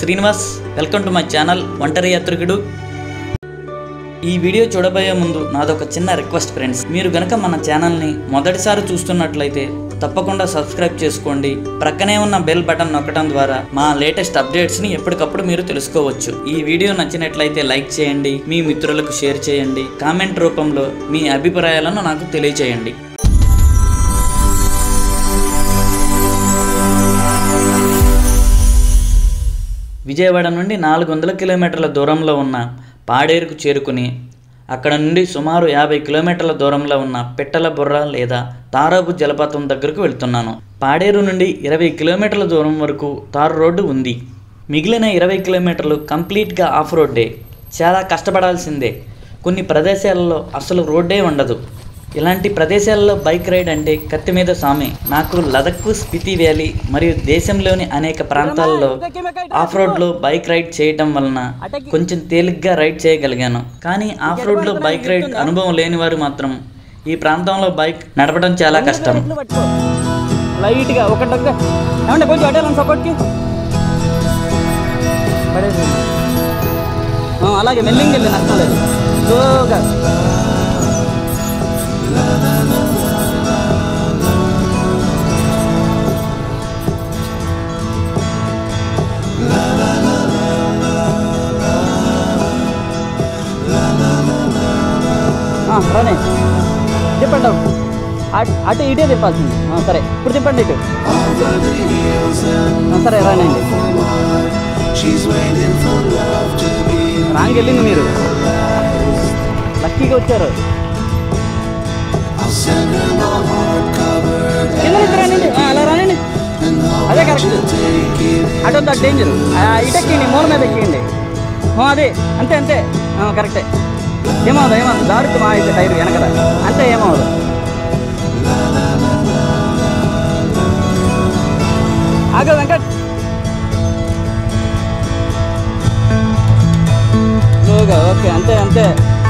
Srinivas welcome to my channel ఒంటరి యాత్రికుడు ఈ వీడియో చూడబోయే ముందు నాదొక చిన్న రిక్వెస్ట్ ఫ్రెండ్స్ మీరు గనక మన ఛానల్ని మొదటిసారి చూస్తున్నట్లయితే తప్పకుండా సబ్స్క్రైబ్ చేసుకోండి ప్రక్కనే ఉన్న బెల్ బటన్ నొక్కడం ద్వారా మా లేటెస్ట్ అప్డేట్స్ని ఎప్పటికప్పుడు మీరు తెలుసుకోవచ్చు ఈ వీడియో నచ్చినట్లయితే లైక్ చేయండి మీ మిత్రులకు షేర్ చేయండి కామెంట్ రూపంలో మీ అభిప్రాయాలను నాకు తెలియచేయండి విజయవాడ నుండి నాలుగు వందల కిలోమీటర్ల దూరంలో ఉన్న పాడేరుకు చేరుకుని అక్కడ నుండి సుమారు యాభై కిలోమీటర్ల దూరంలో ఉన్న పిట్టల బుర్ర లేదా తారాబు జలపాతం దగ్గరకు వెళ్తున్నాను పాడేరు నుండి ఇరవై కిలోమీటర్ల దూరం వరకు తారు రోడ్డు ఉంది మిగిలిన ఇరవై కిలోమీటర్లు కంప్లీట్గా ఆఫ్ రోడ్డే చాలా కష్టపడాల్సిందే కొన్ని ప్రదేశాలలో అసలు రోడ్డే ఉండదు ఇలాంటి ప్రదేశాల్లో బైక్ రైడ్ అంటే కత్తి మీద సామి నాకు లదక్ స్పితి వ్యాలీ మరియు దేశంలోని అనేక ప్రాంతాల్లో ఆఫ్ రోడ్లో బైక్ రైడ్ చేయటం వలన కొంచెం తేలిగ్గా రైడ్ చేయగలిగాను కానీ ఆఫ్ రోడ్లో బైక్ రైడ్ అనుభవం లేని వారు మాత్రం ఈ ప్రాంతంలో బైక్ నడపడం చాలా కష్టం లైట్ గా ఒక డగ్గ ఏమంటే కొంచెం అడ్డాలని సపోర్ట్కి పడేసి ఆ, అలాగే మెల్లింగ్ వెళ్ళి నష్టం లేదు స్లోగా ఆ, రానే తిప్పండి అటు. అటు అటు ఇటే తిప్పాల్సింది ఆ, సరే ఇప్పుడు తిప్పండి ఇటు ఆ, సరే రానండి రాంగ్ వెళ్ళింది మీరు లక్కీగా వచ్చారు కింద నుంచి రానండి ఆ, అలా రానండి అదే కరెక్ట్ అటు వద్దు అటు డేంజర్ ఇటు ఎక్కిండి మూల మీద ఎక్కిండి ఆ, అదే అంతే అంతే ఆ, కరెక్టే ఏమవుదు ఏమవుదు దారుకు మా అయితే టైర్ వెనకద అంతే ఏమవుదు ఆగదు వెంకట్ స్లోగా ఓకే అంతే అంతే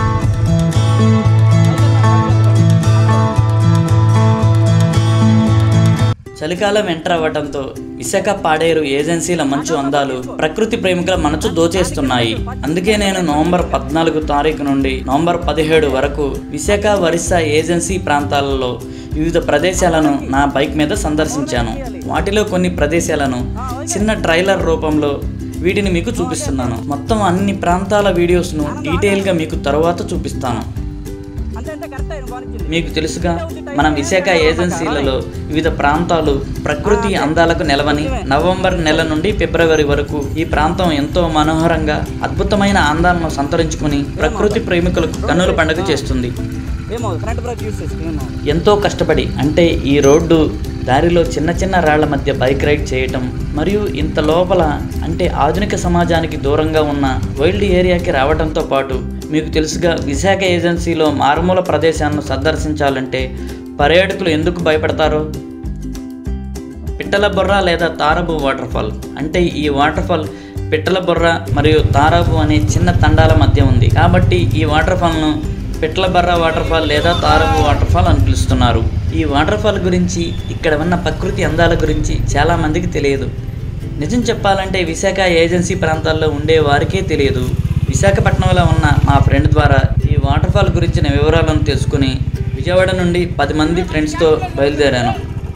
చలికాలం ఎంటర్ అవ్వడంతో విశాఖ పాడేరు ఏజెన్సీల మంచు అందాలు ప్రకృతి ప్రేమికుల మనసు దోచేస్తున్నాయి అందుకే నేను నవంబర్ పద్నాలుగు తారీఖు నుండి నవంబర్ పదిహేడు వరకు విశాఖ ఒరిస్సా ఏజెన్సీ ప్రాంతాలలో వివిధ ప్రదేశాలను నా బైక్ మీద సందర్శించాను వాటిలో కొన్ని ప్రదేశాలను చిన్న ట్రైలర్ రూపంలో వీటిని మీకు చూపిస్తున్నాను మొత్తం అన్ని ప్రాంతాల వీడియోస్ను డీటెయిల్గా మీకు తరువాత చూపిస్తాను అంతే అంతే కరెక్ట్ ఆయన బాగుంది మీకు తెలుసుగా మన విశాఖ ఏజెన్సీలలో వివిధ ప్రాంతాలు ప్రకృతి అందాలకు నెలవని నవంబర్ నెల నుండి ఫిబ్రవరి వరకు ఈ ప్రాంతం ఎంతో మనోహరంగా అద్భుతమైన అందాలను సంతరించుకుని ప్రకృతి ప్రేమికులకు కన్నుల పండుగ చేస్తుంది ఏమవుదు ఫ్రంట్ బ్రేక్ యూస్ చేసి ఏమవుదు ఎంతో కష్టపడి అంటే ఈ రోడ్డు దారిలో చిన్న చిన్న రాళ్ల మధ్య బైక్ రైడ్ చేయటం మరియు ఇంత లోపల అంటే ఆధునిక సమాజానికి దూరంగా ఉన్న వైల్డ్ ఏరియాకి రావడంతో పాటు మీకు తెలుసుగా విశాఖ ఏజెన్సీలో మారుమూల ప్రదేశాలను సందర్శించాలంటే పర్యాటకులు ఎందుకు భయపడతారో పిట్టల బొర్ర లేదా తారబు వాటర్ఫాల్ అంటే ఈ వాటర్ఫాల్ పిట్టల బొర్ర మరియు తారాబు అనే చిన్న తండాల మధ్య ఉంది కాబట్టి ఈ వాటర్ఫాల్ను పిట్టల బొర్ర వాటర్ఫాల్ లేదా తారబు వాటర్ఫాల్ అని పిలుస్తున్నారు ఈ వాటర్ఫాల్ గురించి ఇక్కడ ఉన్న ప్రకృతి అందాల గురించి చాలా మందికి తెలియదు నిజం చెప్పాలంటే విశాఖ ఏజెన్సీ ప్రాంతాల్లో ఉండే వారికే తెలియదు విశాఖపట్నంలో ఉన్న మా ఫ్రెండ్ ద్వారా ఈ వాటర్ఫాల్ గురించిన వివరాలను తెలుసుకుని విజయవాడ నుండి పది మంది ఫ్రెండ్స్తో బయలుదేరాను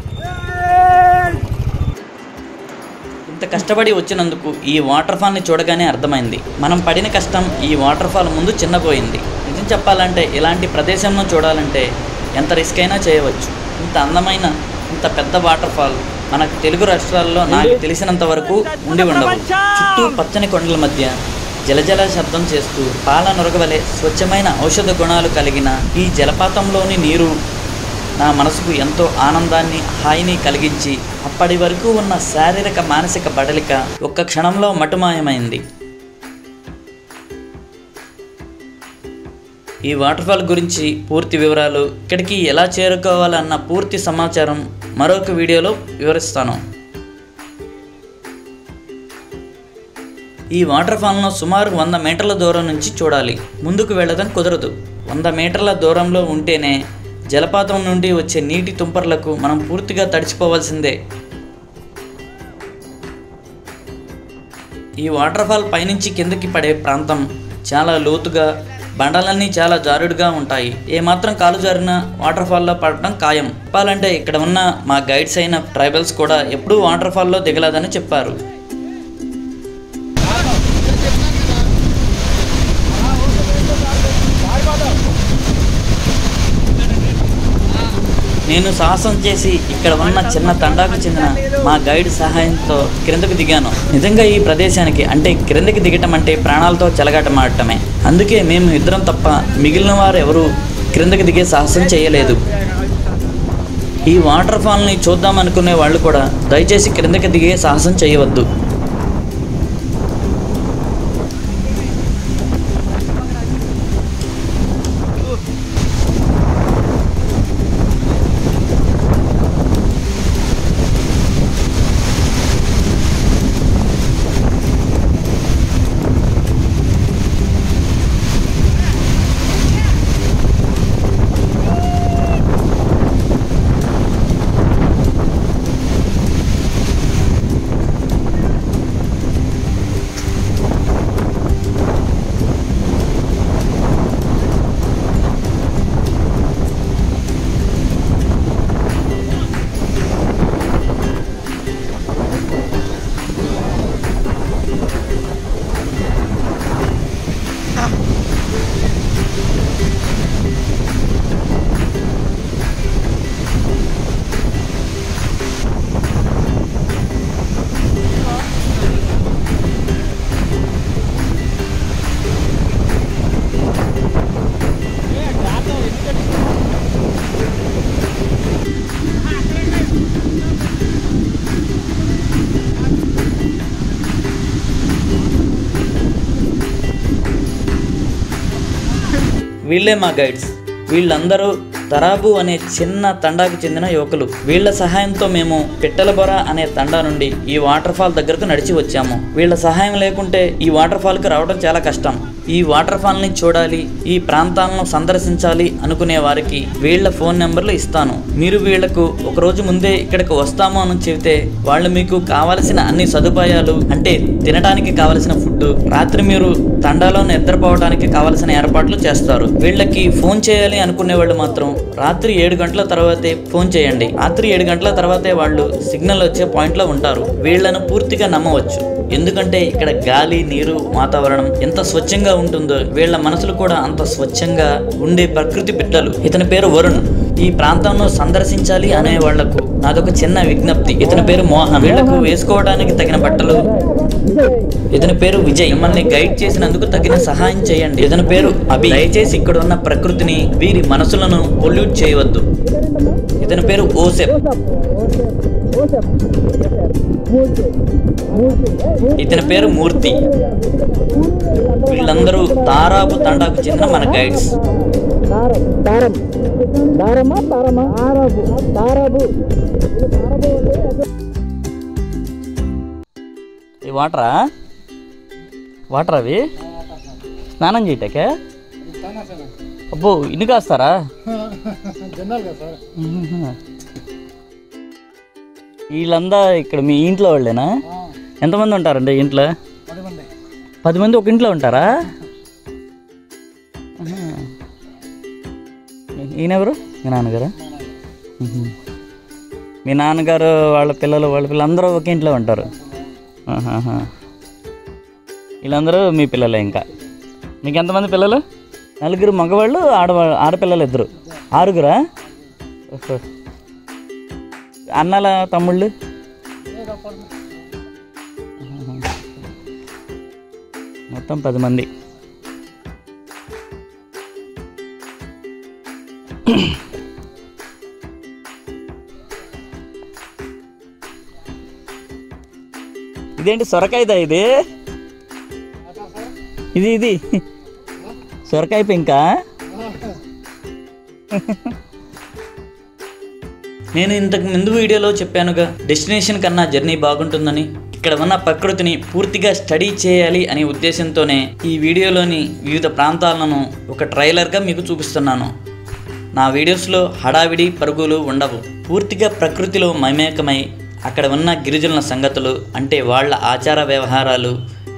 ఇంత కష్టపడి వచ్చినందుకు ఈ వాటర్ ఫాల్ని చూడగానే అర్థమైంది మనం పడిన కష్టం ఈ వాటర్ ఫాల్ ముందు చిన్నపోయింది నిజం చెప్పాలంటే ఇలాంటి ప్రదేశంలో చూడాలంటే ఎంత రిస్క్ అయినా చేయవచ్చు ఇంత అందమైన ఇంత పెద్ద వాటర్ ఫాల్ మనకు తెలుగు రాష్ట్రాల్లో నాకు తెలిసినంత వరకు ఉండి ఉండవు చుట్టూ పచ్చని కొండల మధ్య జలజల శబ్దం చేస్తూ పాల నొరగవలే స్వచ్ఛమైన ఔషధ గుణాలు కలిగిన ఈ జలపాతంలోని నీరు నా మనసుకు ఎంతో ఆనందాన్ని హాయిని కలిగించి అప్పటి వరకు ఉన్న శారీరక మానసిక బడలిక ఒక్క క్షణంలో మటుమాయమైంది ఈ వాటర్ఫాల్ గురించి పూర్తి వివరాలు ఇక్కడికి ఎలా చేరుకోవాలన్న పూర్తి సమాచారం మరొక వీడియోలో వివరిస్తాను ఈ వాటర్ ఫాల్ను సుమారు వంద మీటర్ల దూరం నుంచి చూడాలి ముందుకు వెళ్ళడం కుదరదు వంద మీటర్ల దూరంలో ఉంటేనే జలపాతం నుండి వచ్చే నీటి తుంపర్లకు మనం పూర్తిగా తడిచిపోవాల్సిందే ఈ వాటర్ ఫాల్ పైనుంచి కిందకి పడే ప్రాంతం చాలా లోతుగా బండలన్నీ చాలా జారుడుగా ఉంటాయి ఏమాత్రం కాలు జారిన వాటర్ ఫాల్లో పడటం ఖాయం చెప్పాలంటే ఇక్కడ ఉన్న మా గైడ్స్ అయిన ట్రైబల్స్ కూడా ఎప్పుడూ వాటర్ ఫాల్లో దిగలేదని చెప్పారు నేను సాహసం చేసి ఇక్కడ ఉన్న చిన్న తండాకు చెందిన మా గైడ్ సహాయంతో క్రిందకు దిగాను నిజంగా ఈ ప్రదేశానికి అంటే క్రిందకి దిగటం అంటే ప్రాణాలతో చెలగాటమాడటమే అందుకే మేము ఇద్దరం తప్ప మిగిలిన వారు ఎవరు క్రిందకి దిగే సాహసం చేయలేదు ఈ వాటర్ ఫాల్ని చూద్దాం అనుకునే వాళ్ళు కూడా దయచేసి క్రిందకి దిగే సాహసం చేయవద్దు వీళ్ళే మా గైడ్స్ వీళ్ళందరూ తరాబు అనే చిన్న తండాకు చెందిన యువకులు వీళ్ళ సహాయంతో మేము పిట్టలబొర అనే తండా నుండి ఈ వాటర్ ఫాల్ దగ్గరకు నడిచి వచ్చాము వీళ్ళ సహాయం లేకుంటే ఈ వాటర్ ఫాల్కి రావడం చాలా కష్టం ఈ వాటర్ ఫాల్ని చూడాలి ఈ ప్రాంతాలను సందర్శించాలి అనుకునే వారికి వీళ్ళ ఫోన్ నెంబర్లు ఇస్తాను మీరు వీళ్లకు ఒక రోజు ముందే ఇక్కడికి వస్తాము అని చెబితే వాళ్ళు మీకు కావలసిన అన్ని సదుపాయాలు అంటే తినడానికి కావలసిన ఫుడ్ రాత్రి మీరు తండాలో నిద్రపోవడానికి కావలసిన ఏర్పాట్లు చేస్తారు వీళ్ళకి ఫోన్ చేయాలి అనుకునే వాళ్ళు మాత్రం రాత్రి ఏడు గంటల తర్వాతే ఫోన్ చేయండి రాత్రి ఏడు గంటల తర్వాతే వాళ్ళు సిగ్నల్ వచ్చే పాయింట్ లో ఉంటారు వీళ్ళను పూర్తిగా నమ్మవచ్చు ఎందుకంటే ఇక్కడ గాలి నీరు వాతావరణం ఎంత స్వచ్ఛంగా ఉంటుందో వీళ్ళ మనసులు కూడా అంత స్వచ్ఛంగా ఉండే ప్రకృతి బిడ్డలు ఇతని పేరు వరుణ్ ఈ ప్రాంతంలో సందర్శించాలి అనే వాళ్లకు నాదొక చిన్న విజ్ఞప్తి ఇతని పేరు మోహన్ వీళ్లకు వేసుకోవడానికి తగిన బట్టలు ఇతని పేరు విజయ్ మిమ్మల్ని గైడ్ చేసినందుకు తగిన సహాయం చేయండి ఇతని పేరు అభి దయచేసి ఇక్కడ ఉన్న ప్రకృతిని వీరి మనసులను పొల్యూట్ చేయవద్దు ఇతని పేరు ఓసెప్ ఇతని పేరు మూర్తి వీళ్ళందరూ తారాబు తండాకు చెందిన మన గైడ్స్ దారం దారం దారమా తారమా తారాబు తారాబు ఈ వాటరా వాటర్ అవి స్నానం చేయటాకే అబ్బో ఇన్ని కాస్తారా మ్మ్. వీళ్ళందా ఇక్కడ మీ ఇంట్లో వాళ్ళేనా ఎంతమంది ఉంటారండి ఇంట్లో పది మంది ఒక ఇంట్లో ఉంటారా ఆహా. ఈయనెవరు మీ నాన్నగారా మ్మ్. మీ నాన్నగారు వాళ్ళ పిల్లలు వాళ్ళ పిల్లలు అందరూ ఒక ఇంట్లో ఉంటారు ఆహాహా. వీళ్ళందరూ మీ పిల్లలే ఇంకా మీకు ఎంతమంది పిల్లలు నలుగురు మగవాళ్ళు ఆడవాళ్ళు ఆడపిల్లలు ఇద్దరు ఆరుగురా ఓహో. అన్నల తమ్ముళ్ళు ఆహాహా. మొత్తం పది మంది ఇదేంటి సొరకాయదా ఇది ఇది ఇది సొరకాయ పెంకా నేను ఇంతకు ముందు వీడియోలో చెప్పానుగా డెస్టినేషన్ కన్నా జర్నీ బాగుంటుందని ఇక్కడ ఉన్న ప్రకృతిని పూర్తిగా స్టడీ చేయాలి అనే ఉద్దేశంతోనే ఈ వీడియోలోని వివిధ ప్రాంతాలను ఒక ట్రైలర్గా మీకు చూపిస్తున్నాను నా వీడియోస్లో హడావిడి పరుగులు ఉండవు పూర్తిగా ప్రకృతిలో మమేకమై అక్కడ ఉన్న గిరిజనుల సంగతులు అంటే వాళ్ళ ఆచార వ్యవహారాలు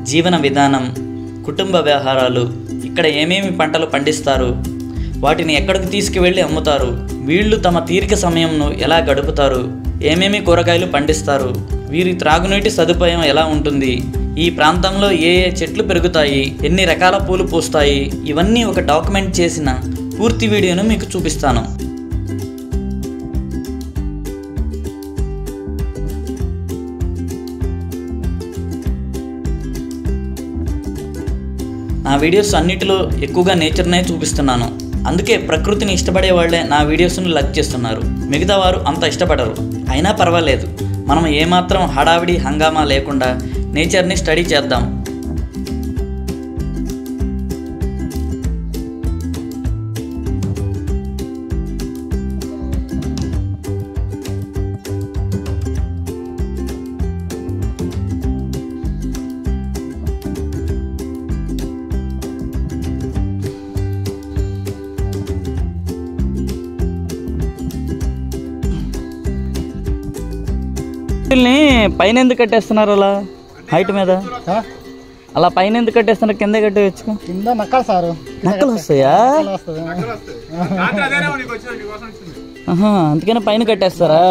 జీవన విధానం కుటుంబ వ్యవహారాలు ఇక్కడ ఏమేమి పంటలు పండిస్తారు వాటిని ఎక్కడికి తీసుకువెళ్ళి అమ్ముతారు వీళ్ళు తమ తీరిక సమయంను ఎలా గడుపుతారు ఏమేమి కూరగాయలు పండిస్తారు వీరి త్రాగునీటి సదుపాయం ఎలా ఉంటుంది ఈ ప్రాంతంలో ఏ ఏ చెట్లు పెరుగుతాయి ఎన్ని రకాల పూలు పూస్తాయి ఇవన్నీ ఒక డాక్యుమెంట్ చేసిన పూర్తి వీడియోను మీకు చూపిస్తాను నా వీడియోస్ అన్నిటిలో ఎక్కువగా నేచర్నే చూపిస్తున్నాను అందుకే ప్రకృతిని ఇష్టపడే వాళ్ళే నా వీడియోస్ను లైక్ చేస్తున్నారు మిగతా వారు అంత ఇష్టపడరు అయినా పర్వాలేదు మనం ఏమాత్రం హడావిడి హంగామా లేకుండా నేచర్ని స్టడీ చేద్దాం వీటిల్ని పైన ఎందుకు కట్టేస్తున్నారు అలా హైట్ మీద అలా పైన ఎందుకు కట్టేస్తున్నారు కింద కట్టేయచ్చు కింద నక్కలు సారు నక్కలు వస్తాయా వస్తుంది ఆహా, అందుకనే పైన కట్టేస్తారా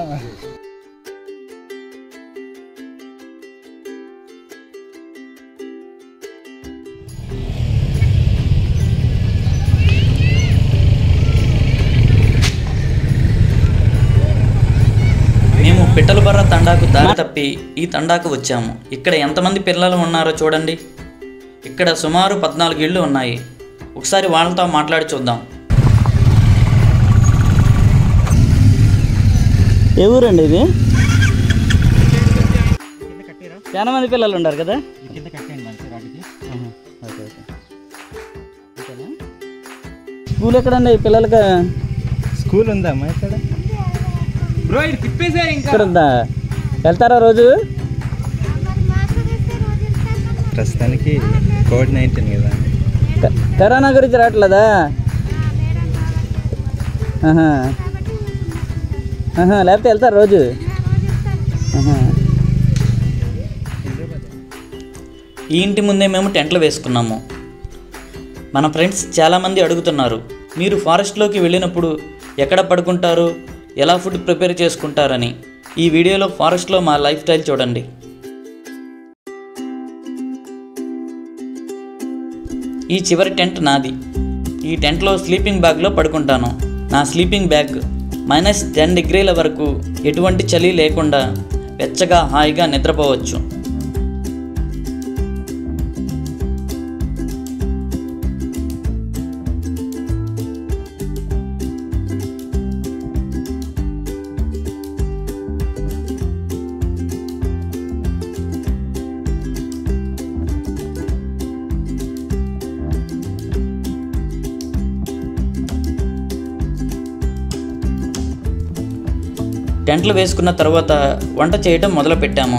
మేము పిట్టలబర్ర తండాకు దారి తప్పి ఈ తండాకు వచ్చాము ఇక్కడ ఎంతమంది పిల్లలు ఉన్నారో చూడండి ఇక్కడ సుమారు పద్నాలుగు ఇళ్ళు ఉన్నాయి ఒకసారి వాళ్ళతో మాట్లాడి చూద్దాం ఏ ఊరండి ఇది చాలా మంది పిల్లలు ఉన్నారు కదా కింద కట్టేయండి మంచి వాటికి ఆహా, ఓకే ఓకే అంతేనా? స్కూల్ ఎక్కడండి ఈ పిల్లలకి స్కూల్ ఉందమ్మా ఇక్కడ ఇక్కడ ఉందా వెళ్తారా రోజు ప్రస్తుతానికి కోవిడ్ నైన్టీన్ కదా క- కరోనా గురించి రావట్లేదా ఆహా. ఆహా, లేకపోతే వెళ్తారు రోజు ఆహా. ఈ ఇంటి ముందే మేము టెంట్లు వేసుకున్నాము మన ఫ్రెండ్స్ చాలామంది అడుగుతున్నారు మీరు ఫారెస్ట్లోకి వెళ్ళినప్పుడు ఎక్కడ పడుకుంటారు ఎలా ఫుడ్ ప్రిపేర్ చేసుకుంటారని ఈ వీడియోలో ఫారెస్ట్లో మా లైఫ్ స్టైల్ చూడండి ఈ చివరి టెంట్ నాది ఈ టెంట్లో స్లీపింగ్ బ్యాగ్లో పడుకుంటాను నా స్లీపింగ్ బ్యాగ్ మైనస్ టెన్ డిగ్రీల వరకు ఎటువంటి చలి లేకుండా వెచ్చగా హాయిగా నిద్రపోవచ్చు టెంట్లు వేసుకున్న తర్వాత వంట చేయటం మొదలుపెట్టాము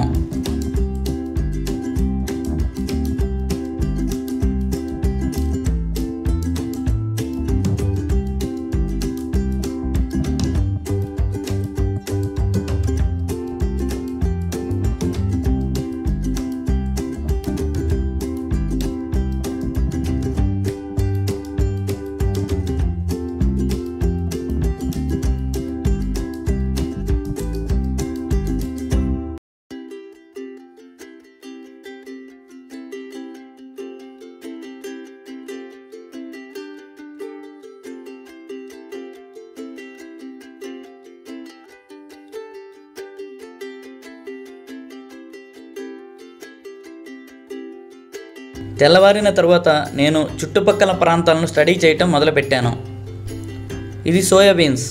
తెల్లవారిన తరువాత నేను చుట్టుపక్కల ప్రాంతాలను స్టడీ చేయటం మొదలుపెట్టాను ఇది సోయాబీన్స్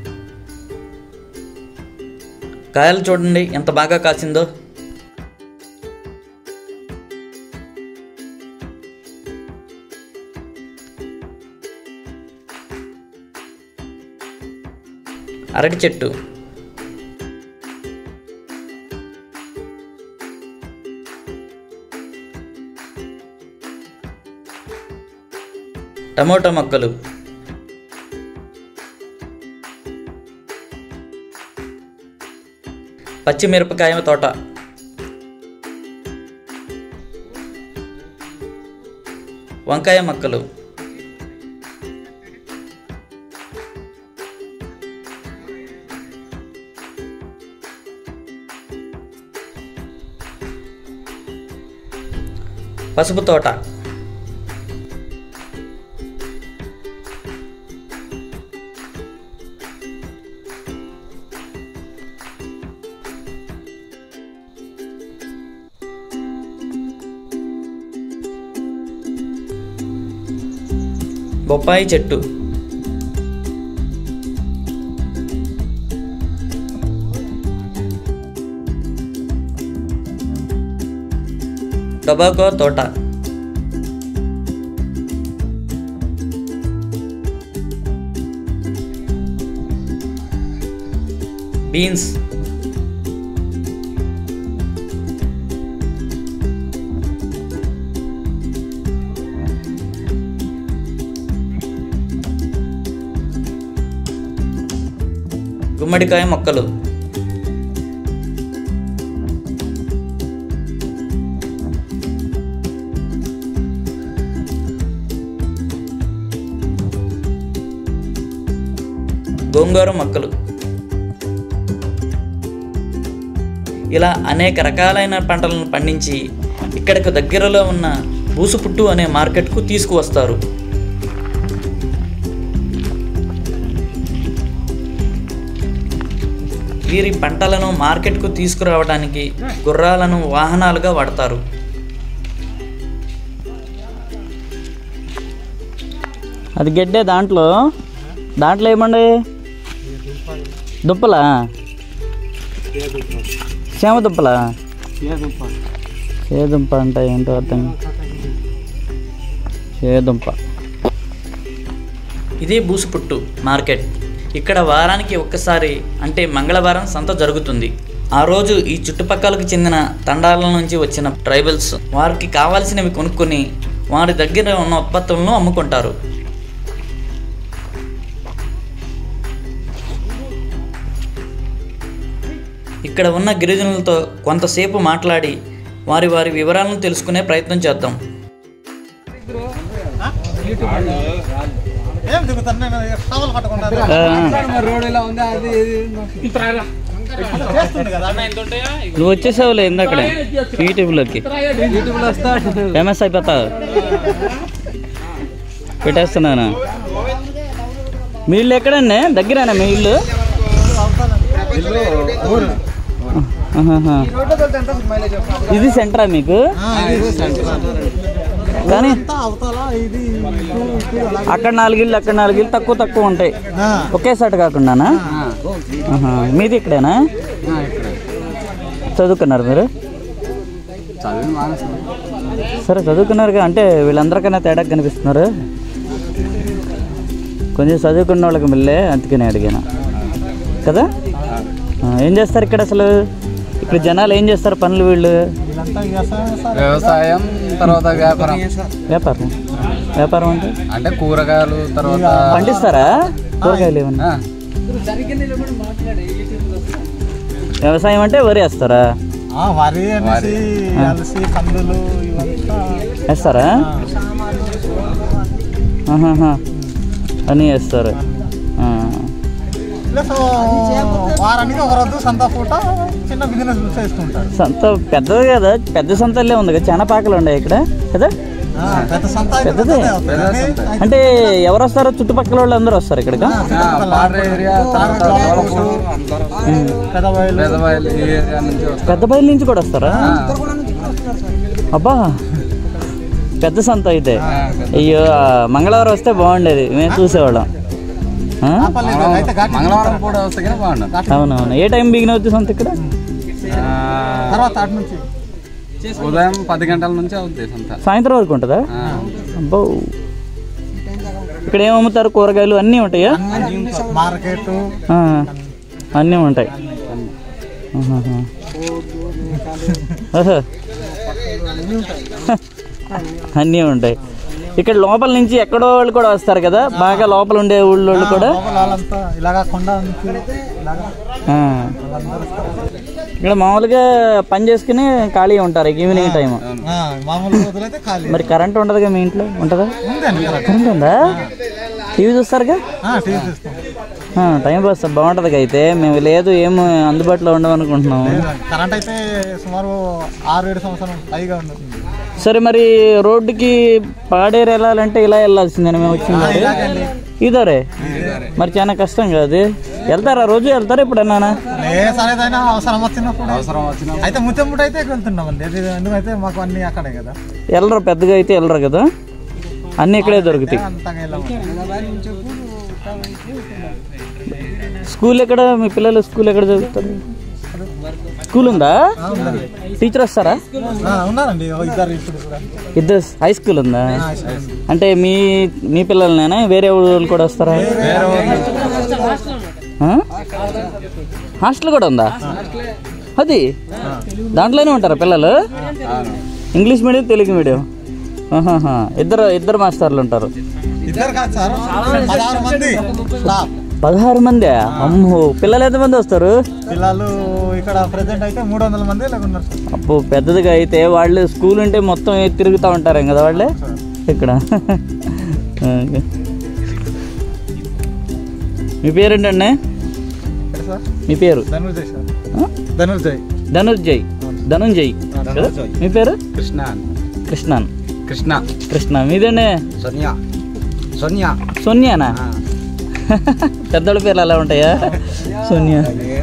కాయలు చూడండి ఎంత బాగా కాసిందో అరటి చెట్టు టమోటా మొక్కలు పచ్చిమిరపకాయ తోట వంకాయ మొక్కలు పసుపు తోట బొప్పాయి చెట్టు టొబాకో తోట బీన్స్ గుమ్మడికాయ మొక్కలు గోంగూర మొక్కలు ఇలా అనేక రకాలైన పంటలను పండించి ఇక్కడకు దగ్గరలో ఉన్న బూసుపుట్టు అనే మార్కెట్కు తీసుకువస్తారు వీరి పంటలను మార్కెట్కు తీసుకురావడానికి గుర్రాలను వాహనాలుగా వాడతారు అది గడ్డే దాంట్లో దాంట్లో ఏమండి దుప్పలా శ్యామ దుప్పలా చేదుంప అంటే ఏంటో అర్థం చేదుంప ఇది బూసుపుట్టు మార్కెట్ ఇక్కడ వారానికి ఒక్కసారి అంటే మంగళవారం సంత జరుగుతుంది ఆ రోజు ఈ చుట్టుపక్కలకు చెందిన తండాల నుంచి వచ్చిన ట్రైబల్స్ వారికి కావాల్సినవి కొనుక్కొని వారి దగ్గర ఉన్న ఉత్పత్తులను అమ్ముకుంటారు ఇక్కడ ఉన్న గిరిజనులతో కొంతసేపు మాట్లాడి వారి వారి వివరాలను తెలుసుకునే ప్రయత్నం చేద్దాం ఏం దిగుతాను నేను టవల్ కట్టకుండా చేస్తుంది కదా నువ్వు వచ్చేసావులే ఇందాకడే యూట్యూబ్లోకి ఫేమస్ అయిపోతావు పెట్టేస్తున్నాను మీ ఇల్లు ఎక్కడండి దగ్గరేనా మీ ఇల్లు ఆహాహా. ఇది సెంటరా మీకు కానీ అవతల ఇది అక్కడ నాలుగిళ్ళు అక్కడ నాలుగిళ్ళు తక్కువ తక్కువ ఉంటాయి ఒకేసారి కాకుండానా ఆహా. మీది ఇక్కడేనా చదువుకున్నారు మీరు సరే చదువుకున్నారుగా అంటే వీళ్ళందరికన్నా తేడా కనిపిస్తున్నారు కొంచెం చదువుకున్న వాళ్ళకి మళ్ళీ అందుకని అడిగాను కదా ఆ, ఏం చేస్తారు ఇక్కడ అసలు ఇక్కడ జనాలు ఏం చేస్తారు పనులు వీళ్ళు వీళ్ళంతా వ్యవసాయం సార్ వ్యవసాయం తర్వాత వ్యాపారం వ్యాపారం వ్యాపారం అంటే అంటే కూరగాయలు తర్వాత పండిస్తారా కూరగాయలు ఏమన్నా ఆ, వ్యవసాయం అంటే వరి వేస్తారా ఆ, వరి అనేసి అలసి కందులు ఇవంతా వేస్తారా ఆహాహా. అన్నీ వేస్తారు ఆ. ప్లస్ వారానికి ఒక రోజు సంత పూట చిన్న బిజినెస్ చేసుకుంటారు సంత పెద్దది కదా పెద్ద సంతల్లే ఉంది కదా చాలా పాకలు ఉన్నాయి ఇక్కడ కదా ఆ, పెద్ద సంత అయితే పెద్దదే. పెద్దదే అవుతుంది. కానీ అంటే ఎవరు వస్తారో చుట్టుపక్కల వాళ్ళు అందరూ వస్తారు ఇక్కడికి ఆ, పాడేరు ఏరియా తర్వాత వలసలు, పెద్ద బయలు పెదవాయిలు ఈ ఏరియా నుంచి వస్తారు పెద్ద బయలు నుంచి కూడా వస్తారా అబ్బా పెద్ద సంత అయితే అయ్యో ఆ, మంగళవారం వస్తే బాగుండేది మేము చూసేవాళ్ళం ఆ? ఆపల్లి అయితే ఘాటి మంగళవారం కూడా వస్తే కానీ బాగుండదు అవునవును ఏ టైం బిగిన అవుతుంది సంత ఇక్కడ ఆ, తర్వాత అటు నుంచి ఉదయం పది గంటల నుంచి అవుద్ది సంత సాయంత్రం వరకు ఉంటుందా ఆ, అబ్బో ఇక్కడ ఏం అమ్ముతారు కూరగాయలు అన్నీ ఉంటాయా మార్కెట్ ఆ, అన్నీ ఉంటాయి ఆహాహా. ఆహా. అన్నీ ఉంటాయి ఇక్కడ లోపల నుంచి ఎక్కడో వాళ్ళు కూడా వస్తారు కదా బాగా లోపల ఉండే ఊళ్ళో వాళ్ళు కూడా లోపల వాళ్ళంతా ఇలాగా కొండ నుంచి ఇలాగా ఆ. వాళ్ళందరూ వస్తారు. ఇక్కడ మామూలుగా పని చేసుకుని ఖాళీ ఉంటారు ఈవినింగ్ టైం ఆ, మామూలు రోజులైతే ఖాళీ మరి కరెంట్ ఉండదుగా మీ ఇంట్లో ఉంటుందా ఉందండి కరెక్ట్ కరెంట్ ఉందా టీవీ చూస్తారుగా టీవీ చూస్తాం ఆ, టైం పాస్ బాగుంటుంది అయితే మేము లేదు ఏం అందుబాటులో ఉండమనుకుంటున్నాము కరెంట్ అయితే సుమారు ఆరు ఏడు సంవత్సరం పైగా ఉంది సరే మరి రోడ్డుకి పాడేరు వెళ్ళాలంటే ఇలా వెళ్ళాల్సిందేనా మేము వచ్చింది ఇలాగండి ఇదరే మరి చాలా కష్టం కాదు వెళ్తారా రోజు వెళ్తారా ఎప్పుడన్నా ఏ సరేదైనా అవసరం వచ్చినప్పుడు అవసరం వచ్చిన అయితే ముత్తెంపుట అయితే వెళ్తున్నామండి అది ఎందుకైతే మాకు అన్ని అక్కడే కదా వెళ్ళరు పెద్దగా అయితే వెళ్ళరు కదా అన్నీ ఇక్కడే దొరుకుతాయి అంతగా వెళ్ళాము స్కూల్ ఎక్కడ మీ పిల్లలు స్కూల్ ఎక్కడ చదువుతారు స్కూల్ ఉందా టీచర్ వస్తారా ఆ, ఉన్నారండి ఓ ఇద్దరు ఇప్పుడు కూడా ఇద్దరు హై స్కూల్ ఉందా అంటే మీ మీ పిల్లలనేనా వేరే వాళ్ళు కూడా వస్తారా ఆ? హాస్టల్ కూడా ఉందా అది దాంట్లోనే ఉంటారా పిల్లలు ఇంగ్లీష్ మీడియం తెలుగు మీడియం ఆహాహా. ఇద్దరు ఇద్దరు మాస్టర్లు ఉంటారు ఇద్దరు కాదు సార్ పదహారు మంది స్టాఫ్ పదహారు మంది అమ్మో పిల్లలు ఎంతమంది వస్తారు పిల్లలు ఇక్కడ ప్రెసెంట్ అయితే మూడు వందల మంది ఇలా ఉన్నారు సార్ అప్పు పెద్దదిగా అయితే వాళ్ళు స్కూల్ ఉంటే మొత్తం తిరుగుతూ ఉంటారు కదా వాళ్ళే ఇక్కడ ఓకే. మీ పేరేంటండి ఇక్కడ సార్ మీ పేరు ధనుర్జయ్ సార్ ఆ? ధనుర్జయ్ ధనుర్జయ్ ధనుంజయ్ కదా? మీ పేరు కృష్ణ కృష్ణన్ కృష్ణ కృష్ణ మీదండి సోనియా సోనియా సోనియానా పెద్దోళ్ళ పేర్లు అలా ఉంటాయా సోనియా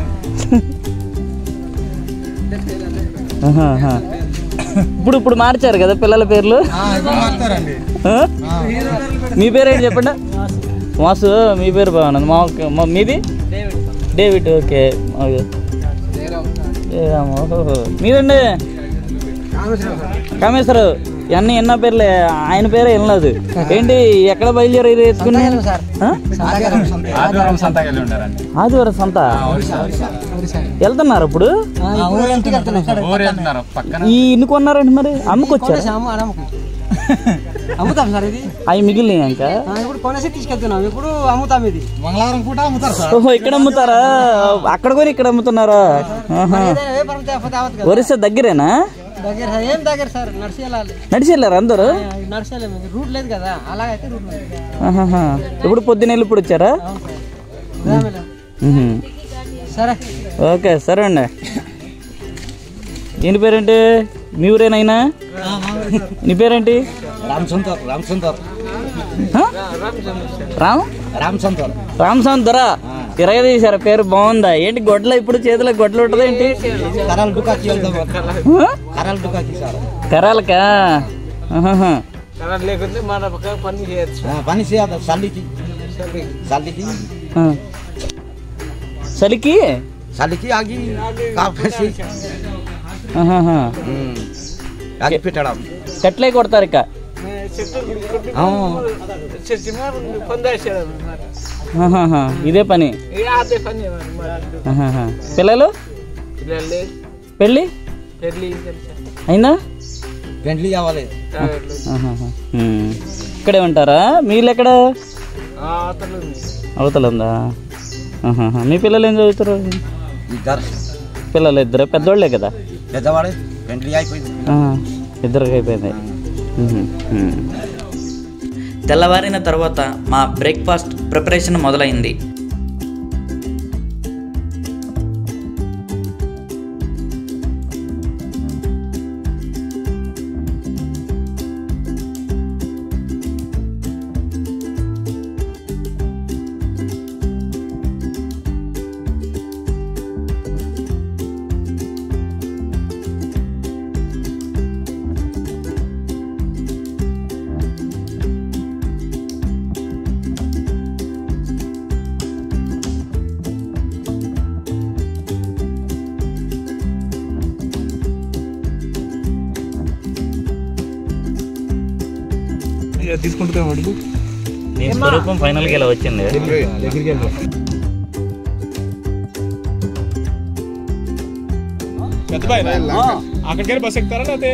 ఆహాహా. ఇప్పుడు ఇప్పుడు మార్చారు కదా పిల్లల పేర్లు ఆ, ఇప్పుడు మారుతారండి ఆ? ఆ, మీ పేరు ఏంటి చెప్పండి మాసు మీ పేరు బాగున్నది మా మా- మీది డేవిడ్ ఓకే ఓకే. ఏ రామో, ఓహో. మీదండి కామేశ్వరరావు ఇవన్నీ ఎన్నో పేర్లే ఆయన పేరే వినలేదు ఏంటి ఎక్కడ బయలుదేరి ఇది ఎత్తుకుని ఆ? ఆదివారం సంతకి వెళ్ళి ఉంటారండి ఆదివారం సంత వెళ్తున్నారు ఇప్పుడు ఆ, ఊరేగింపు ఇక్కడ. ఊరు వెళ్తున్నారు పక్కన ఈ ఇన్ని కొన్నారండి మరి అమ్ముకొచ్చారు అమ్ముతాం సార్ ఇది అవి మిగిలినాయి ఇంకా ఆ, ఇప్పుడు కొనేసి తీసుకెళ్తున్నాం ఇప్పుడు అమ్ముతాం ఇది మంగళవారం పూట అమ్ముతారు సార్ ఓహో ఇక్కడ అమ్ముతారా అక్కడ కొని ఇక్కడ అమ్ముతున్నారా ఆహా. ఏదైనా వ్యాపారం తేకపోతే అవ్వదు కదా ఒరిస్సా దగ్గరేనా దగ్గర సార్ ఏం దగ్గర సార్ నడిచి వెళ్ళాలి నడిచి వెళ్ళారు అందరూ ఆ, నడిచి వెళ్ళాము రూట్ లేదు కదా అలాగైతే రూట్ లేదు ఆహాహా. ఇప్పుడు పొద్దున వెళ్ళి ఇప్పుడు వచ్చారా ఉదయం వెళ్ళాం. మ్హూ. సరే ఓకే సరే అండి ఈయన పేరేంటి మీ ఊరేనైనా నీ పేరేంటి రామ్ సుందర్ రామ్ సుందర్ హ? రామ్ రామ్ సుందర్ రామ్ దొర తిరగ తీశారు పేరు బాగుందా ఏంటి గొడ్ల ఇప్పుడు చేతిలో గొడ్లు ఉంటుంది ఏంటి కరాల్ డుకాకి వెళ్తాం హ? కరాల్ డుకాకి సార్ కరాలకా ఆహాహా. లేకుంటే మన పక్క పని చేయొచ్చు పని చేయాలి చల్లికి చల్లికి ఆ. చలికి చలికి ఆగి కాపేసి ఆహాహా. ఆగి పెట్టడం కట్లే కొడతారు ఇక ఆహాహా. ఇదే పని అదే పని ఆహాహా. పిల్లలు పిల్లలు పెళ్ళి పెళ్ళి అయిందా పెండ్లి కావాలి ఆహాహా. ఉమ్. ఇక్కడే ఉంటారా మీరు ఎక్కడ అతను అవతల ఉందా ఆహాహా. మీ పిల్లలు ఏం చదువుతారు ఇద్దరు పిల్లలు ఇద్దరు పెద్దోళ్ళే కదా పెద్దవాడే పెండ్లి అయిపోయింది ఆహా. ఇద్దరికి అయిపోయింది ఉహు. ఉమ్. తెల్లవారిన తర్వాత మా బ్రేక్ఫాస్ట్ ప్రిపరేషన్ మొదలైంది నీ స్వరూపం ఫైనల్గా ఇలా వచ్చింది అక్కడికి బస్ ఎక్కుతారా లేకపోతే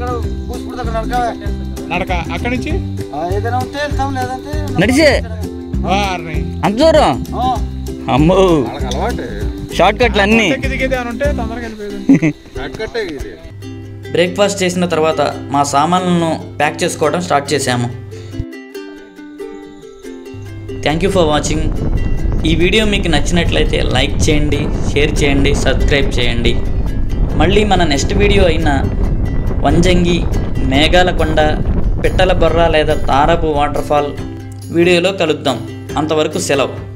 నడక అక్కడి నుంచి ఏదైనా ఉంటే వెళ్తాం లేదంటే నడిచే వారిని అంత దూరం అమ్మో అలవాటు షార్ట్ కట్లు అన్నీ ఎక్కి దిగేది అని ఉంటే తొందరగా వెళ్ళిపోయేది బ్రేక్ఫాస్ట్ చేసిన తర్వాత మా సామాన్లను ప్యాక్ చేసుకోవడం స్టార్ట్ చేశాము థ్యాంక్ యూ ఫర్ వాచింగ్ ఈ వీడియో మీకు నచ్చినట్లయితే లైక్ చేయండి షేర్ చేయండి సబ్స్క్రైబ్ చేయండి మళ్ళీ మన నెక్స్ట్ వీడియో అయిన వంజంగి మేఘాల కొండ పిట్టల బొర్ర లేదా తారపు వాటర్ఫాల్ వీడియోలో కలుద్దాం అంతవరకు సెలవు